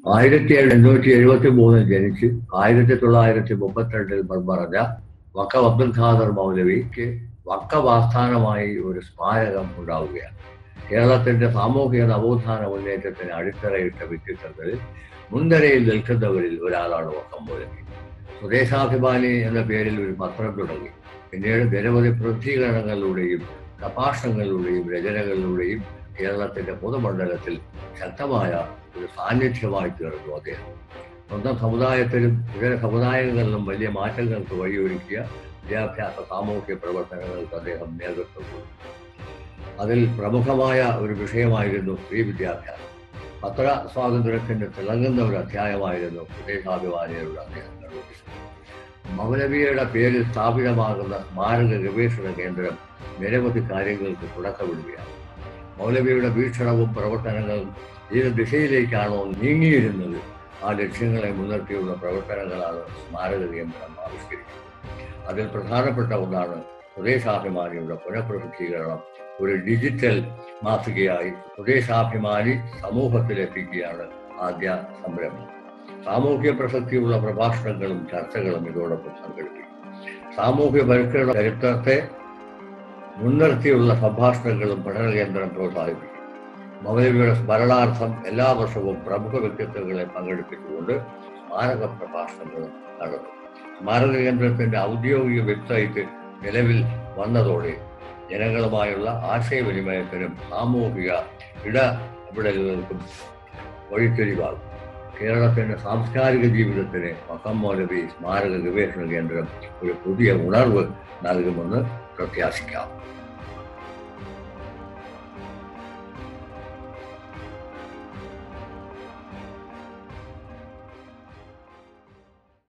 ആയിരത്തി എണ്ണൂറ്റി എഴുപത്തി മൂന്നിൽ ജനിച്ച് ആയിരത്തി തൊള്ളായിരത്തി മുപ്പത്തിരണ്ടിൽ മൺമറഞ്ഞ വക്കം അബ്ദുൽ ഖാദർ മൗലവിക്ക് വക്കം ആസ്ഥാനമായി ഒരു സ്മാരകം ഉണ്ടാവുകയാണ് കേരളത്തിന്റെ സാമൂഹിക നവോത്ഥാന മുന്നേറ്റത്തിന് അടിത്തറയിട്ട വ്യക്തിത്വങ്ങളിൽ മുൻനിരയിൽ നിൽക്കുന്നവരിൽ ഒരാളാണ് വക്കം മൗലവി സ്വദേശാഭിമാനി എന്ന പേരിൽ ഒരു പത്രം തുടങ്ങി പിന്നീട് നിരവധി പ്രസിദ്ധീകരണങ്ങളിലൂടെയും പ്രഭാഷണങ്ങളിലൂടെയും രചനകളിലൂടെയും കേരളത്തിന്റെ പൊതുമണ്ഡലത്തിൽ ശക്തമായ ഒരു സാന്നിധ്യമായി തീർന്നു അദ്ദേഹം സ്വന്തം സമുദായത്തിലും ഇതര സമുദായങ്ങളിലും വലിയ മാറ്റങ്ങൾക്ക് വഴിയൊരുക്കിയ വിദ്യാഭ്യാസ സാമൂഹ്യ പ്രവർത്തനങ്ങൾക്ക് അദ്ദേഹം നേതൃത്വം കൊടുത്തു അതിൽ പ്രമുഖമായ ഒരു വിഷയമായിരുന്നു സ്ത്രീ വിദ്യാഭ്യാസം പത്ര സ്വാതന്ത്ര്യത്തിന്റെ തിളങ്ങുന്ന ഒരു അധ്യായമായിരുന്നു പ്രദേശാഭിമാനികളുടെ അദ്ദേഹം നിർവഹിച്ചത് മൗലവിയുടെ പേരിൽ സ്ഥാപിതമാകുന്ന സ്മാരക ഗവേഷണ കേന്ദ്രം നിരവധി കാര്യങ്ങൾക്ക് തുടക്കമിടുകയാണ് മൗലവിയുടെ വീക്ഷണവും പ്രവർത്തനങ്ങളും ഏത് ദിശയിലേക്കാണോ നീങ്ങിയിരുന്നത് ആ ലക്ഷ്യങ്ങളെ മുൻനിർത്തിയുള്ള പ്രവർത്തനങ്ങളാണ് സ്മാരക കേന്ദ്രം ആവിഷ്കരിക്കുന്നത് അതിൽ പ്രധാനപ്പെട്ട ഒന്നാണ് സ്വദേശാഭിമാനിയുടെ പുനഃപ്രസിദ്ധീകരണം ഒരു ഡിജിറ്റൽ മാസികയായി സ്വദേശാഭിമാനി സമൂഹത്തിലെത്തിക്കുകയാണ് ആദ്യ സംരംഭം സാമൂഹ്യ പ്രസക്തിയുള്ള പ്രഭാഷണങ്ങളും ചർച്ചകളും ഇതോടൊപ്പം സംഘടിപ്പിക്കും സാമൂഹ്യ പരിഷ്കരണ ചരിത്രത്തെ മുൻനിർത്തിയുള്ള സംഭാഷണങ്ങളും പഠന കേന്ദ്രം പ്രോത്സാഹിപ്പിക്കും മൗലവിയുടെ സ്മരണാർത്ഥം എല്ലാ വർഷവും പ്രമുഖ വ്യക്തിത്വങ്ങളെ പങ്കെടുപ്പിച്ചുകൊണ്ട് സ്മാരക പ്രഭാഷണങ്ങളും നടത്തും സ്മാരക കേന്ദ്രത്തിന്റെ ഔദ്യോഗിക വെബ്സൈറ്റ് നിലവിൽ വന്നതോടെ ജനങ്ങളുമായുള്ള ആശയവിനിമയത്തിനും സാമൂഹിക ഇടപെടലുകൾക്കും വഴിത്തിരിവാകും കേരളത്തിന്റെ സാംസ്കാരിക ജീവിതത്തിന് മക്കം മൗലവി സ്മാരക ഗവേഷണ കേന്ദ്രം ഒരു പുതിയ ഉണർവ് നൽകുമെന്ന് പ്രത്യാശിക്കാം